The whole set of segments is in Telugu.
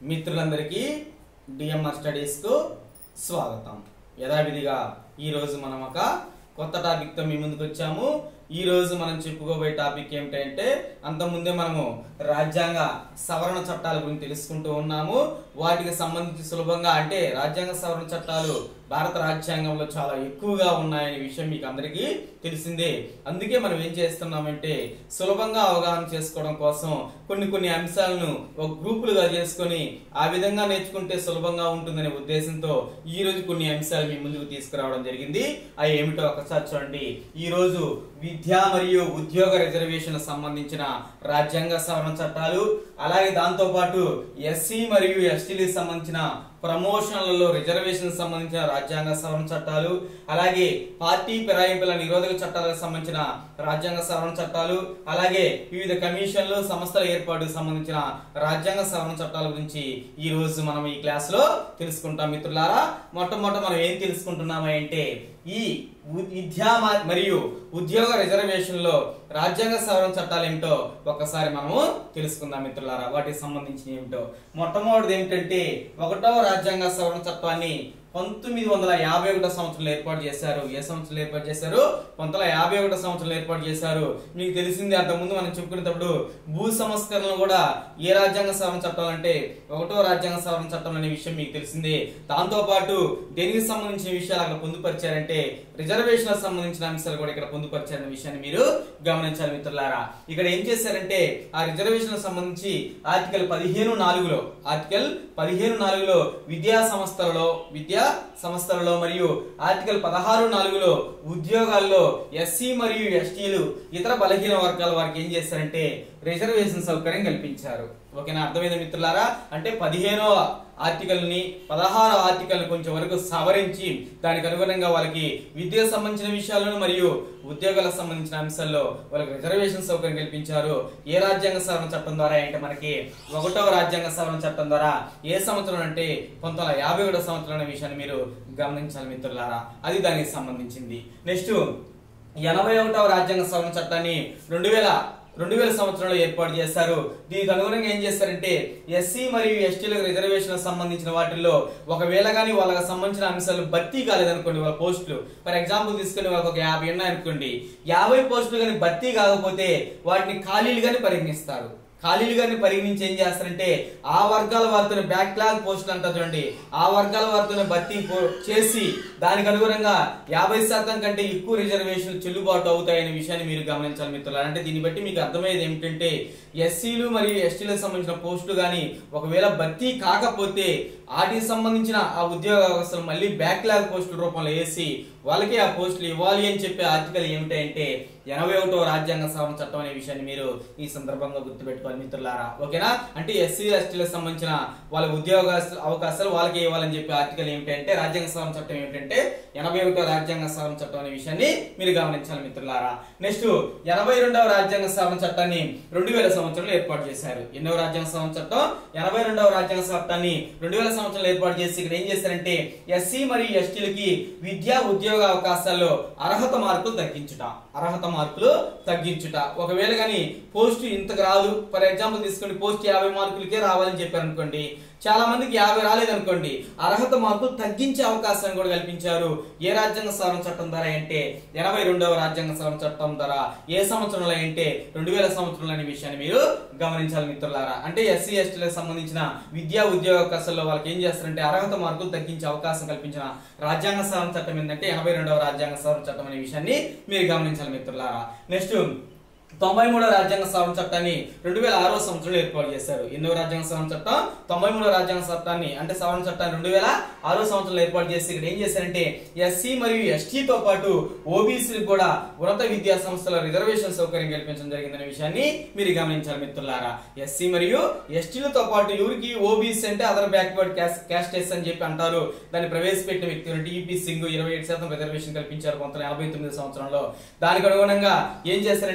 మిత్రులందరికీ డిఎంఆర్ స్టడీస్కు స్వాగతం యథావిధిగా ఈరోజు మనం ఒక కొత్త టాపిక్తో మీ ముందుకు వచ్చాము ఈ రోజు మనం చెప్పుకోబోయే టాపిక్ ఏమిటంటే అంతకుముందే మనము రాజ్యాంగ సవరణ చట్టాల గురించి తెలుసుకుంటూ ఉన్నాము వాటికి సంబంధించి సులభంగా అంటే రాజ్యాంగ సవరణ చట్టాలు భారత రాజ్యాంగంలో చాలా ఎక్కువగా ఉన్నాయనే విషయం మీకు అందరికీ తెలిసిందే అందుకే మనం ఏం చేస్తున్నామంటే సులభంగా అవగాహన చేసుకోవడం కోసం కొన్ని కొన్ని అంశాలను ఒక గ్రూపులుగా చేసుకొని ఆ విధంగా నేర్చుకుంటే సులభంగా ఉంటుందనే ఉద్దేశంతో ఈ రోజు కొన్ని అంశాలు మీ ముందుకు తీసుకురావడం జరిగింది అవి ఏమిటో ఒకసారి చూడండి ఈ రోజు విద్య మరియు ఉద్యోగ రిజర్వేషన్ సంబంధించిన రాజ్యాంగ సవరణ చట్టాలు అలాగే దాంతో పాటు ఎస్సీ మరియు ఎస్టీలకు సంబంధించిన ప్రమోషన్లలో రిజర్వేషన్ సంబంధించిన రాజ్యాంగ సవరణ చట్టాలు అలాగే పార్టీ ఫిరాయింపుల నిరోధక చట్టాలకు సంబంధించిన రాజ్యాంగ సవరణ చట్టాలు అలాగే వివిధ కమిషన్లు సంస్థల ఏర్పాటుకు సంబంధించిన రాజ్యాంగ సవరణ చట్టాల గురించి ఈ రోజు మనం ఈ క్లాస్ లో తెలుసుకుంటాం మిత్రులారా మొట్టమొదట మనం ఏం తెలుసుకుంటున్నాము అంటే ఈ ఉ- విద్యా మ- మరియు ఉద్యోగ రిజర్వేషన్ లో రాజ్యాంగ సవరణ చట్టాలు ఏమిటో ఒక్కసారి మనము తెలుసుకుందాం మిత్రులారా వాటికి సంబంధించి ఏమిటో మొట్టమొదటిది ఏమిటంటే ఒకటవ రాజ్యాంగ సవరణ చట్టాన్ని పంతొమ్మిది వందల యాభై ఒకటో సంవత్సరంలో ఏర్పాటు చేశారు ఏ సంవత్సరంలో ఏర్పాటు చేశారు పంతొమ్మిది వందల యాభై ఒకటో సంవత్సరంలో ఏర్పాటు చేశారు మీకు తెలిసింది అంతకుముందు మనం చెప్పుకునేటప్పుడు భూ సంస్కరణలు కూడా ఏ రాజ్యాంగ సవరణ చట్టాలు అంటే ఒకటో రాజ్యాంగ సవరణ చట్టం అనే విషయం మీకు తెలిసిందే దాంతో పాటు దేనికి సంబంధించిన విషయాలు అక్కడ పొందుపరిచారంటే రిజర్వేషన్ సంబంధించిన అంశాలు కూడా ఇక్కడ పొందుపరిచారనే విషయాన్ని మీరు గమనించాలి మిత్రులారా ఇక్కడ ఏం చేశారంటే ఆ రిజర్వేషన్ సంబంధించి ఆర్టికల్ పదిహేను నాలుగులో ఆర్టికల్ పదిహేను నాలుగులో విద్యా సంస్థలలో విద్యా సంస్థలలో మరియు ఆర్టికల్ పదహారు నాలుగులో ఉద్యోగాల్లో ఎస్సీ మరియు ఎస్టీలు ఇతర బలహీన వర్గాల వారికి ఏం చేశారంటే రిజర్వేషన్ సౌకర్యం కల్పించారు ఓకేనా అర్థమైంది మిత్రులారా అంటే పదిహేనో ఆర్టికల్ ని పదహారో ఆర్టికల్ కొంచెం వరకు సవరించి దానికి అనుగుణంగా వాళ్ళకి విద్యకు సంబంధించిన విషయాలను మరియు ఉద్యోగాలకు సంబంధించిన అంశాల్లో వాళ్ళకి రిజర్వేషన్ సౌకర్యం కల్పించారు ఏ రాజ్యాంగ సవరణ చట్టం ద్వారా అంటే మనకి ఒకటవ రాజ్యాంగ సవరణ చట్టం ద్వారా ఏ సంవత్సరం అంటే పంతొమ్మిది వందల యాభై ఒకటో సంవత్సరం అనే విషయాన్ని మీరు గమనించాలి మిత్రులారా అది దానికి సంబంధించింది నెక్స్ట్ ఎనభై ఒకటవ రాజ్యాంగ సవరణ చట్టాన్ని రెండు వేల రెండు వేల సంవత్సరంలో ఏర్పాటు చేశారు దీనికి అనుగుణంగా ఏం చేస్తారంటే ఎస్సీ మరియు ఎస్టీలకు రిజర్వేషన్ సంబంధించిన వాటిల్లో ఒకవేళ కానీ వాళ్ళకి సంబంధించిన అంశాలు భర్తీ కాలేదనుకోండి వాళ్ళ పోస్టులు ఫర్ ఎగ్జాంపుల్ తీసుకుని వాళ్ళకి ఒక యాభై ఉన్నాయనుకోండి యాభై పోస్టులు కానీ భర్తీ కాకపోతే వాటిని ఖాళీలు కానీ పరిగణిస్తారు ఖాళీలు గారిని పరిగణించి ఏం చేస్తారంటే ఆ వర్గాల వారితో బ్యాక్లాగ్ పోస్టులు అంటారు చూడండి ఆ వర్గాల వారితో భర్తీ పో- చేసి దానికి అనుగుణంగా యాభై శాతం కంటే ఎక్కువ రిజర్వేషన్లు చెల్లుబాటు అవుతాయనే విషయాన్ని మీరు గమనించాలి మిత్రులారా అంటే దీన్ని బట్టి మీకు అర్థమయ్యేది ఏమిటంటే ఎస్సీలు మరియు ఎస్టీలకు సంబంధించిన పోస్టులు కానీ ఒకవేళ భర్తీ కాకపోతే వాటికి సంబంధించిన ఆ ఉద్యోగ అవకాశాలు మళ్ళీ బ్యాక్లాగ్ పోస్టుల రూపంలో వేసి వాళ్ళకి ఆ పోస్టులు ఇవ్వాలి అని చెప్పే ఆర్టికల్ ఏమిటంటే ఎనభై ఒకటో రాజ్యాంగ సవరణ చట్టం అనే విషయాన్ని మీరు ఈ సందర్భంగా గుర్తుపెట్టుకోవాలి మిత్రులారా ఓకేనా అంటే ఎస్సీ ఎస్టీలకు సంబంధించిన వాళ్ళ ఉద్యోగ అవకాశాలు వాళ్ళకి ఇవ్వాలని చెప్పే ఆర్టికల్ ఏమిటంటే రాజ్యాంగ సవరణ చట్టం ఏమిటంటే ఎనభై ఒకటో రాజ్యాంగ సవరణ చట్టం అనే విషయాన్ని మీరు గమనించాలి మిత్రులారా నెక్స్ట్ ఎనభై రెండవ రాజ్యాంగ సవరణ చట్టాన్ని రెండు వేల సంవత్సరంలో ఏర్పాటు చేశారు ఎన్నో రాజ్యాంగ సవరణ చట్టం ఎనభై రెండవ రాజ్యాంగ చట్టాన్ని రెండు వేల సంవత్సరంలో ఏర్పాటు చేసి ఇక్కడ ఏం చేశారంటే ఎస్సీ మరియు ఎస్టీలకి విద్యా ఉద్యోగ అవకాశాల్లో అర్హత మార్కులు తగ్గించుట అర్హత మార్కులు తగ్గించుట ఒకవేళ కానీ పోస్ట్ ఇంతకు రాదు ఫర్ ఎగ్జాంపుల్ తీసుకోండి పోస్ట్ యాభై మార్కులకే రావాలని చెప్పారు అనుకోండి చాలా మందికి యాభై రాలేదనుకోండి అర్హత మార్కులు తగ్గించే అవకాశాన్ని కూడా కల్పించారు ఏ రాజ్యాంగ సవరణ చట్టం ద్వారా అంటే ఎనభై రెండవ రాజ్యాంగ సవరణ చట్టం ద్వారా ఏ సంవత్సరంలో అంటే రెండు వేల సంవత్సరంలో అనే విషయాన్ని మీరు గమనించాలి మిత్రులారా అంటే ఎస్సీ ఎస్టీలకు సంబంధించిన విద్యా ఉద్యోగ అవకాశాల్లో వాళ్ళకి ఏం చేస్తారంటే అర్హత మార్కులు తగ్గించే అవకాశం కల్పించిన రాజ్యాంగ సవరణ చట్టం ఏంటంటే ఎనభై రెండవ రాజ్యాంగ సవరణ చట్టం అనే విషయాన్ని మీరు గమనించాలి మిత్రులారా నెక్స్ట్ తొంభై మూడో రాజ్యాంగ సవరణ చట్టాన్ని రెండు వేల ఆరో సంవత్సరంలో ఏర్పాటు చేశారు ఎన్నో రాజ్యాంగ సవరణ చట్టం తొంభై మూడో రాజ్యాంగ చట్టాన్ని అంటే సవరణ చట్టాన్ని రెండు వేల ఆరో సంవత్సరంలో ఏర్పాటు చేసి ఇక్కడ ఏం చేశారంటే ఎస్సీ మరియు ఎస్టీతో పాటు ఓబీసీలకు కూడా ఉన్నత విద్యా సంస్థల రిజర్వేషన్ సౌకర్యం కల్పించడం జరిగిందనే విషయాన్ని మీరు గమనించాలి మిత్రులారా ఎస్సీ మరియు ఎస్టీలతో పాటు ఎవరికి ఓబీసీ అంటే అదర్ బ్యాక్వర్డ్ క్యాస్టెస్ అని చెప్పి అంటారు దాన్ని ప్రవేశపెట్టిన వ్యక్తి టీపీ సింగ్ ఇరవై ఏడు శాతం రిజర్వేషన్ కల్పించారు పంతొమ్మిది ఎనభై తొమ్మిది సంవత్సరంలో దానికి అనుగుణంగా ఏం చేశారంటే ఎస్సీ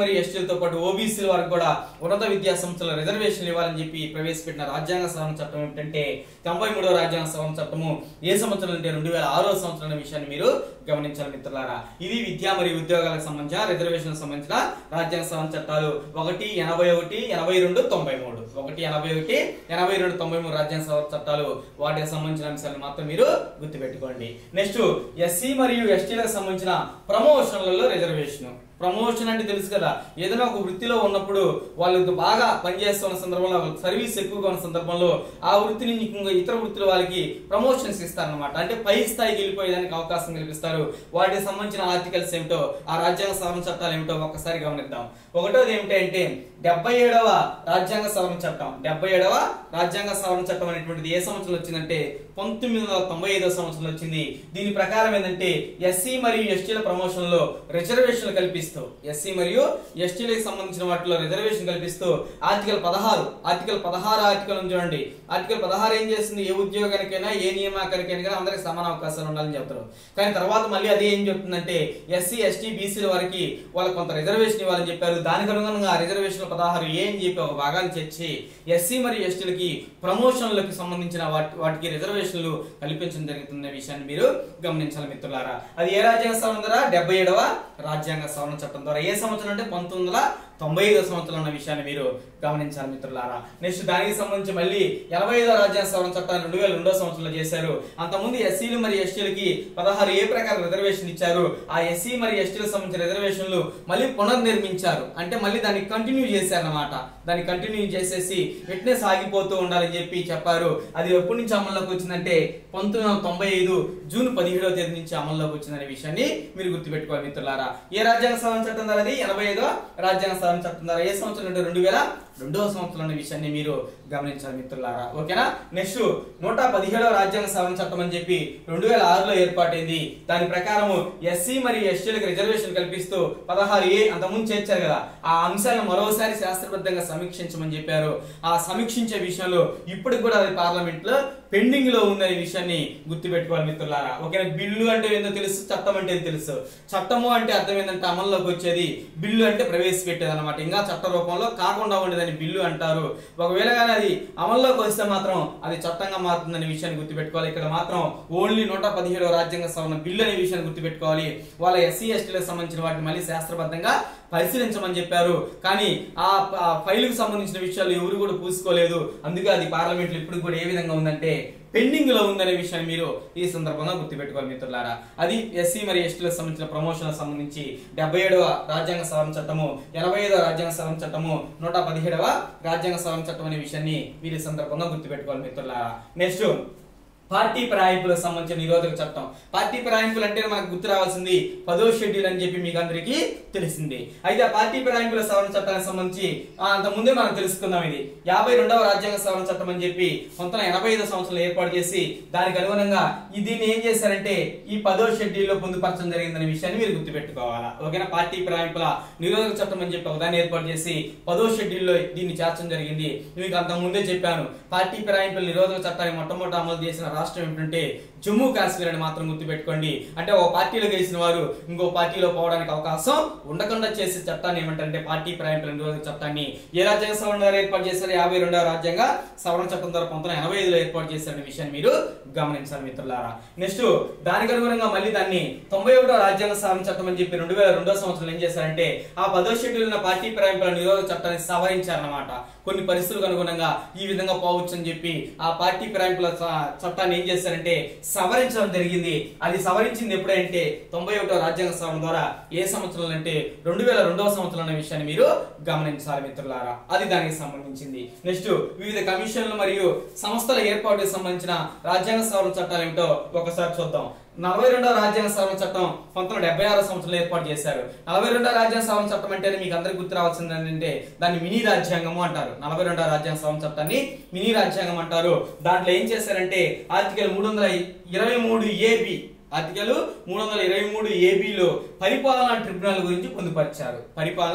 మరియు ఎస్టీలతో పాటు ఓబీసీల వారికి కూడా ఉన్నత విద్యా సంస్థల రిజర్వేషన్లు ఇవ్వాలని చెప్పి ప్రవేశపెట్టిన రాజ్యాంగ సవరణ చట్టం ఏమిటంటే తొంభై మూడవ రాజ్యాంగ సవరణ చట్టము ఏ సంవత్సరం అంటే రెండు వేల ఆరో సంవత్సరం అనే విషయాన్ని మీరు గమనించాలి మిత్రులారా ఇది విద్య మరియు ఉద్యోగాలకు సంబంధించిన రిజర్వేషన్ సంబంధించిన రాజ్యాంగ సవరణ చట్టాలు ఒకటి ఎనభై ఒకటి ఎనభై రెండు తొంభై మూడు ఒకటి ఎనభై ఒకటి ఎనభై రెండు తొంభై మూడు రాజ్యాంగ సవరణ చట్టాలు వాటికి సంబంధించిన అంశాలు మాత్రం మీరు గుర్తుపెట్టుకోండి నెక్స్ట్ ఎస్సీ మరియు ఎస్టీలకు సంబంధించిన ప్రమోషన్లలో రిజర్వేషన్ ప్రమోషన్ అంటే తెలుసు కదా ఏదైనా ఒక వృత్తిలో ఉన్నప్పుడు వాళ్ళు బాగా పనిచేస్తున్న సందర్భంలో వాళ్ళకి సర్వీస్ ఎక్కువగా ఉన్న సందర్భంలో ఆ వృత్తి నుంచి ఇంకా ఇతర వృత్తుల వాళ్ళకి ప్రమోషన్స్ ఇస్తారనమాట అంటే పై స్థాయికి వెళ్ళిపోయేదానికి అవకాశం కల్పిస్తారు వాటికి సంబంధించిన ఆర్టికల్స్ ఏమిటో ఆ రాజ్యాంగ సవరణ చట్టాలు ఏమిటో ఒక్కసారి గమనిద్దాం ఒకటోది ఏమిటంటే డెబ్బై ఏడవ రాజ్యాంగ సవరణ చట్టం డెబ్బై ఏడవ రాజ్యాంగ సవరణ చట్టం అనేటువంటిది ఏ సంవత్సరం వచ్చిందంటే పంతొమ్మిది వందల తొంభై ఐదో సంవత్సరంలో వచ్చింది దీని ప్రకారం ఏంటంటే ఎస్సీ మరియు ఎస్టీల ప్రమోషన్ లో రిజర్వేషన్లు కల్పిస్తూ ఎస్సీ మరియు ఎస్టీలకు సంబంధించిన వాటిలో రిజర్వేషన్ కల్పిస్తూ ఆర్టికల్ పదహారు ఆర్టికల్ పదహారు ఆర్టికల్ ఉంది చూడండి ఆర్టికల్ పదహారు ఏం చేస్తుంది ఏ ఉద్యోగానికైనా ఏ నియామకానికైనా కానీ అందరికి సమాన అవకాశాలు ఉండాలని చెప్తారు కానీ తర్వాత మళ్ళీ అది ఏం చెప్తుందంటే ఎస్సీ ఎస్టీ బీసీల వారికి వాళ్ళకి కొంత రిజర్వేషన్ ఇవ్వాలని చెప్పారు దానికి అనుగుణంగా రిజర్వేషన్ పదహారు ఏ అని చెప్పి ఒక భాగాన్ని చేర్చి ఎస్సీ మరియు ఎస్టీలకి ప్రమోషన్లకు సంబంధించిన వాటి వాటికి రిజర్వేషన్లు కల్పించడం జరుగుతున్న విషయాన్ని మీరు గమనించాలి మిత్రులారా అది ఏ రాజ్యాంగ సవరణ ద్వారా డెబ్బై ఏడవ రాజ్యాంగ సవరణ చట్టం ద్వారా ఏ సంవత్సరం అంటే పంతొమ్మిది వందల తొంభై ఐదో సంవత్సరం అన్న విషయాన్ని మీరు గమనించాలి మిత్రులారా నెక్స్ట్ దానికి సంబంధించి మళ్ళీ ఎనభై ఐదో రాజ్యాంగ సవరణ చట్టాన్ని రెండు వేల రెండో సంవత్సరంలో చేశారు అంతకుముందు ఎస్సీలు మరియు ఎస్టీలకి పదహారు ఏ ప్రకారం రిజర్వేషన్ ఇచ్చారు ఆ ఎస్సీ మరియు ఎస్టీలకు సంబంధించిన రిజర్వేషన్లు మళ్ళీ పునర్నిర్మించారు అంటే మళ్ళీ దాన్ని కంటిన్యూ చేశారన్నమాట దాన్ని కంటిన్యూ చేసేసి వెంటనే సాగిపోతూ ఉండాలని చెప్పి చెప్పారు అది ఎప్పటి నుంచి అమల్లోకి వచ్చిందంటే పంతొమ్మిది వందల తొంభై ఐదు జూన్ పదిహేడవ తేదీ నుంచి అమల్లోకి వచ్చిందనే విషయాన్ని మీరు గుర్తుపెట్టుకోవాలి మిత్రులారా ఏ రాజ్యాంగ సవరణ చట్టం ద్వారా అది ఎనభై ఐదో రాజ్యాంగ సవరణ చట్టం ద్వారా ఏ సంవత్సరం అంటే రెండు వేల రెండవ సంవత్సరం అనే విషయాన్ని మీరు గమనించాలి మిత్రులారా ఓకేనా నెక్స్ట్ నూట పదిహేడవ రాజ్యాంగ సవరణ చట్టం అని చెప్పి రెండు వేల ఆరులో ఏర్పాటైంది దాని ప్రకారం ఎస్సీ మరియు ఎస్టీలకు రిజర్వేషన్ కల్పిస్తూ పదహారు ఏ అంతకుముందు చేర్చారు కదా ఆ అంశాలను మరోసారి శాస్త్రబద్ధంగా సమీక్షించమని చెప్పారు ఆ సమీక్షించే విషయంలో ఇప్పటికి కూడా అది పార్లమెంట్ లో పెండింగ్ లో ఉందనే విషయాన్ని గుర్తుపెట్టుకోవాలి మిత్రులారా ఓకేనా బిల్లు అంటే ఏందో తెలుసు చట్టం అంటే ఏందో తెలుసు చట్టము అంటే అర్థం ఏంటంటే అమల్లోకి వచ్చేది బిల్లు అంటే ప్రవేశపెట్టేది అనమాట ఇంకా చట్ట రూపంలో కాకుండా ఉండేదని బిల్లు అంటారు ఒకవేళ కానీ అది అమల్లోకి వస్తే మాత్రం అది చట్టంగా మారుతుందనే విషయాన్ని గుర్తుపెట్టుకోవాలి ఇక్కడ మాత్రం ఓన్లీ నూట పదిహేడవ రాజ్యాంగ సవరణ బిల్లు అనే విషయాన్ని గుర్తుపెట్టుకోవాలి వాళ్ళ ఎస్సీ ఎస్టీలకు సంబంధించిన వాటిని మళ్ళీ శాస్త్రబద్ధంగా పరిశీలించమని చెప్పారు కానీ ఆ ఆ ఫైలుకు సంబంధించిన విషయాలు ఎవరు కూడా పూసుకోలేదు అందుకే అది పార్లమెంట్లో ఇప్పుడు కూడా ఏ విధంగా ఉందంటే పెండింగ్ లో ఉందనే విషయాన్ని మీరు ఈ సందర్భంగా గుర్తుపెట్టుకోవాలి మిత్రులారా అది ఎస్సీ మరియు ఎస్టీలకు సంబంధించిన ప్రమోషన్ సంబంధించి డెబ్బై ఏడవ రాజ్యాంగ సవరణ చట్టము ఎనభై ఐదవ రాజ్యాంగ సవరణ చట్టము నూట పదిహేడవ రాజ్యాంగ సవరణ చట్టం అనే విషయాన్ని మీరు ఈ సందర్భంగా గుర్తుపెట్టుకోవాలి మిత్రులారా నెక్స్ట్ పార్టీ ఫిరాయింపులకు సంబంధించిన నిరోధక చట్టం పార్టీ ఫిరాయింపులు అంటే మనకు గుర్తు రావాల్సింది పదో షెడ్యూల్ అని చెప్పి మీకు అందరికీ తెలిసింది అయితే ఆ పార్టీ ఫిరాయింపుల సవరణ చట్టానికి సంబంధించి ఆ, అంత ముందే మనం తెలుసుకుందాం ఇది యాభై రెండవ రాజ్యాంగ సవరణ చట్టం అని చెప్పి పంతొమ్మిది ఎనభై ఐదు సంవత్సరంలో ఏర్పాటు చేసి దానికి అనుగుణంగా ఈ దీన్ని ఏం చేశారంటే ఈ పదో షెడ్యూల్లో పొందుపరచడం జరిగిందనే విషయాన్ని మీరు గుర్తుపెట్టుకోవాలా ఓకేనా పార్టీ ఫిరాయింపుల నిరోధక చట్టం అని చెప్పి ఒకదాన్ని ఏర్పాటు చేసి పదో షెడ్యూల్లో దీన్ని చేర్చడం జరిగింది మీకు అంత ముందే చెప్పాను పార్టీ ఫిరాయింపుల నిరోధక చట్టాన్ని మొట్టమొదటి అమలు చేసిన రాష్ట్రం ఏంటంటే జమ్మూ కాశ్మీర్ అని మాత్రం గుర్తుపెట్టుకోండి అంటే ఒక పార్టీలో గెలిచిన వారు ఇంకో పార్టీలో పోవడానికి అవకాశం ఉండకుండా చేసే చట్టాన్ని ఏమంటారంటే పార్టీ ఫిరాయింపుల నిరోధక చట్టాన్ని ఏ రాజ్యాంగ సవరణ ద్వారా ఏర్పాటు చేశారు యాభై రెండవ రాజ్యాంగ సవరణ చట్టం ద్వారా పంతొమ్మిది ఎనభై ఐదులో ఏర్పాటు చేశారనే విషయాన్ని మీరు గమనించాలి మిత్రులారా నెక్స్ట్ దానికి అనుగుణంగా మళ్ళీ దాన్ని తొంభై ఒకటో రాజ్యాంగ సవరణ చట్టం అని చెప్పి రెండు వేల రెండో సంవత్సరంలో ఏం చేశారంటే ఆ పదో షెడ్యూల్ ఉన్న పార్టీ ఫిరాయింపుల నిరోధక చట్టాన్ని సవరించారన్నమాట కొన్ని పరిస్థితులకు అనుగుణంగా ఈ విధంగా పోవచ్చు అని చెప్పి ఆ పార్టీ ఫిరాయింపుల చ- చట్టాన్ని ఏం చేశారంటే సవరించడం జరిగింది అది సవరించింది ఎప్పుడంటే తొంభై ఒకటో రాజ్యాంగ సవరణ ద్వారా ఏ సంవత్సరంలో అంటే రెండు వేల రెండవ సంవత్సరం అనే విషయాన్ని మీరు గమనించాలి మిత్రులారా అది దానికి సంబంధించింది నెక్స్ట్ వివిధ కమిషన్లు మరియు సంస్థల ఏర్పాటుకు సంబంధించిన రాజ్యాంగ సవరణ చట్టాలు ఏమిటో ఒకసారి చూద్దాం నలభై రెండవ రాజ్యాంగ సవరణ చట్టం పంతొమ్మిది డెబ్బై ఆరో సంవత్సరంలో ఏర్పాటు చేశారు నలభై రెండవ రాజ్యాంగ సవరణ చట్టం అంటే మీకు అందరికి గుర్తు రావాల్సింది ఏంటంటే దాన్ని మినీ రాజ్యాంగము అంటారు నలభై రెండవ రాజ్యాంగ సవరణ చట్టాన్ని మినీ రాజ్యాంగం అంటారు దాంట్లో ఏం చేశారంటే ఆర్టికల్ మూడు వందల ఇరవై మూడు ఏబి ఆర్టికల్ మూడు వందల ఇరవై మూడు ఏబిలో పరిపాలనా ట్రిబ్యునల్ గురించి పొందుపరిచారు పరిపాలనా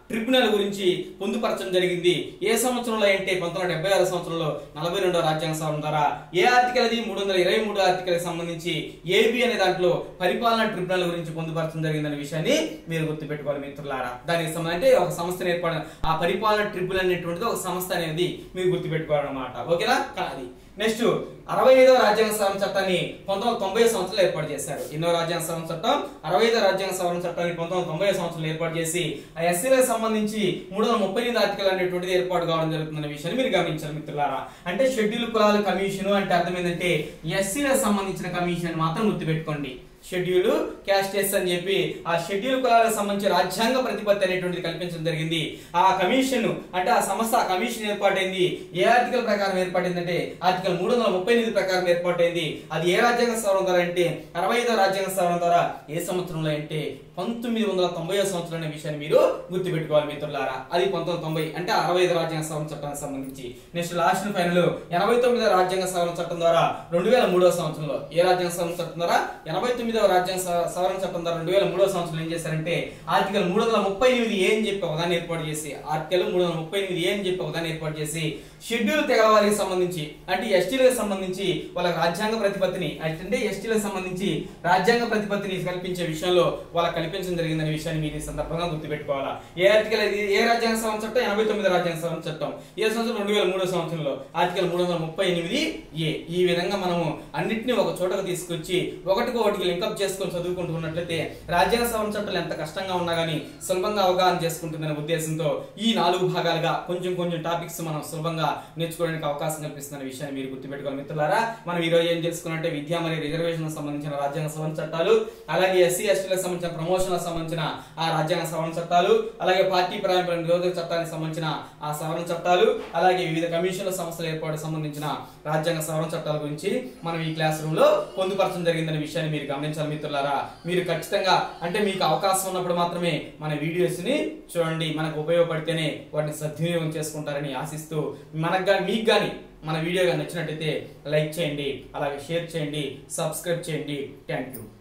ట్రిబ్యునల్ గురించి పొందుపరచడం జరిగింది ఏ సంవత్సరంలో అంటే పంతొమ్మిది వందల డెబ్బై ఆరు సంవత్సరంలో నలభై రెండో రాజ్యాంగ సవరణ ద్వారా ఏ ఆర్టికల్ అది మూడు వందల ఇరవై మూడు ఆర్టికల్ సంబంధించి ఏబి అనే దాంట్లో పరిపాలనా ట్రిబ్యునల్ గురించి పొందుపరచడం జరిగిందనే విషయాన్ని మీరు గుర్తుపెట్టుకోవాలి మిత్రులారా దానికి సంబంధం అంటే ఒక సంస్థ ఏర్పడ ఆ పరిపాలన ట్రిబ్యునల్ అనేటువంటిది ఒక సంస్థ అనేది మీరు గుర్తుపెట్టుకోవాలన్నమాట ఓకేనా అది నెక్స్ట్ అరవై ఐదవ రాజ్యాంగ సవరణ చట్టాన్ని పంతొమ్మిది వందల తొంభై సంవత్సరంలో ఏర్పాటు చేశారు ఎన్నో రాజ్యాంగ సవరణ చట్టం అరవై ఐదో రాజ్యాంగ సవరణ చట్టాన్ని పంతొమ్మిది వందల తొంభై సంవత్సరంలో ఏర్పాటు చేసి ఆ ఎస్సీలకు సంబంధించి మూడు వందల ముప్పై ఎనిమిది ఆర్టికల్ అనేటువంటిది ఏర్పాటు కావడం జరుగుతుందనే విషయాన్ని మీరు గమనించాలి మిత్రులారా అంటే షెడ్యూల్ కులాల కమిషన్ అంటే అర్థం ఏంటంటే ఎస్సీలకు సంబంధించిన కమిషన్ మాత్రం గుర్తుపెట్టుకోండి షెడ్యూల్ క్యాస్టెస్ అని చెప్పి ఆ షెడ్యూల్ కులాలకు సంబంధించి రాజ్యాంగ ప్రతిపత్తి అనేటువంటిది కల్పించడం జరిగింది ఆ కమిషన్ అంటే ఆ సంస్థ ఆ కమిషన్ ఏర్పాటైంది ఏ ఆర్టికల్ ప్రకారం ఏర్పడిందంటే ఆర్టికల్ మూడు వందల ముప్పై ఎనిమిది ప్రకారం ఏర్పాటైంది అది ఏ రాజ్యాంగ సవరణ ద్వారా అంటే అరవై ఐదో రాజ్యాంగ సవరణ ద్వారా ఏ సంవత్సరంలో అంటే పంతొమ్మిది వందల తొంభై సంవత్సరం అనే విషయాన్ని మీరు గుర్తుపెట్టుకోవాలి మిత్రులారా అది పంతొమ్మిది వందల తొంభై అంటే అరవై ఐదు రాజ్యాంగ సవరణ చట్టానికి సంబంధించి నెక్స్ట్ లాస్ట్ ఫైనల్ ఎనభై తొమ్మిదో రాజ్యాంగ సవరణ చట్టం ద్వారా రెండు వేల మూడో సంవత్సరంలో ఏ రాజ్యాంగ సవరణ చట్టం ద్వారా ఎనభై తొమ్మిదవ రాజ్యాంగ సవ- సవరణ చట్టం ద్వారా రెండు వేల మూడో సంవత్సరంలో ఏం చేశారంటే ఆర్టికల్ మూడు వందల ముప్పై ఎనిమిది ఏ అని చెప్పి ఒకదాన్ని ఏర్పాటు చేసి ఆర్టికల్ మూడు వందల ముప్పై ఎనిమిది ఏ అని చెప్పి ఒకదాన్ని ఏర్పాటు చేసి షెడ్యూల్ తెగల వారికి సంబంధించి అంటే ఎస్టీలకు సంబంధించి వాళ్ళ రాజ్యాంగ ప్రతిపత్తిని అంటే ఎస్టీలకు సంబంధించి రాజ్యాంగ ప్రతిపత్తిని కల్పించే విషయంలో వాళ్ళకి కల్పించడం జరిగిందనే విషయాన్ని మీరు ఈ సందర్భంగా గుర్తుపెట్టుకోవాలా ఏ ఆర్టికల్ ఇది ఏ రాజ్యాంగ సవరణ చట్టం ఎనభై తొమ్మిది రాజ్యాంగ సవరణ చట్టం ఏ సంవత్సరం రెండు వేల మూడో సంవత్సరంలో ఆర్టికల్ మూడు వందల ముప్పై ఎనిమిది ఏ ఈ విధంగా మనము అన్నిటిని ఒక చోటకు తీసుకొచ్చి ఒకటికి ఒకటికి లింకప్ చేసుకొని చదువుకుంటున్నట్లయితే రాజ్యాంగ సవరణ చట్టాలు ఎంత కష్టంగా ఉన్నా కానీ సులభంగా అవగాహన చేసుకుంటుందనే ఉద్దేశంతో ఈ నాలుగు భాగాలుగా కొంచెం కొంచెం టాపిక్స్ మనం సులభంగా నేర్చుకోవడానికి అవకాశం కల్పిస్తున్న విషయాన్ని మీరు గుర్తుపెట్టుకోవాలి మిత్రులారా మనం ఈ రోజు ఏం చేసుకున్నట్టే విద్య మరియు రిజర్వేషన్ సంబంధించిన రాజ్యాంగ సవరణ చట్టాలు అలాగే ఎస్సీ ఎస్టీలకు సంబంధించిన ప్రమోషన్లకు సంబంధించిన ఆ రాజ్యాంగ సవరణ చట్టాలు అలాగే పార్టీ ప్రారంభ నిరోధక చట్టానికి సంబంధించిన ఆ సవరణ చట్టాలు అలాగే వివిధ కమిషన్ల సంస్థల ఏర్పాటు సంబంధించిన రాజ్యాంగ సవరణ చట్టాల గురించి మనం ఈ క్లాస్ రూమ్ లో పొందుపరచడం జరిగిందనే విషయాన్ని మీరు గమనించాలి మిత్రులారా మీరు ఖచ్చితంగా అంటే మీకు అవకాశం ఉన్నప్పుడు మాత్రమే మన వీడియోస్ ని చూడండి మనకు ఉపయోగపడితేనే వాటిని సద్వినియోగం చేసుకుంటారని ఆశిస్తూ మనకు కానీ మీకు కానీ మన వీడియో కానీ నచ్చినట్టయితే లైక్ చేయండి అలాగే షేర్ చేయండి సబ్స్క్రైబ్ చేయండి థ్యాంక్ యూ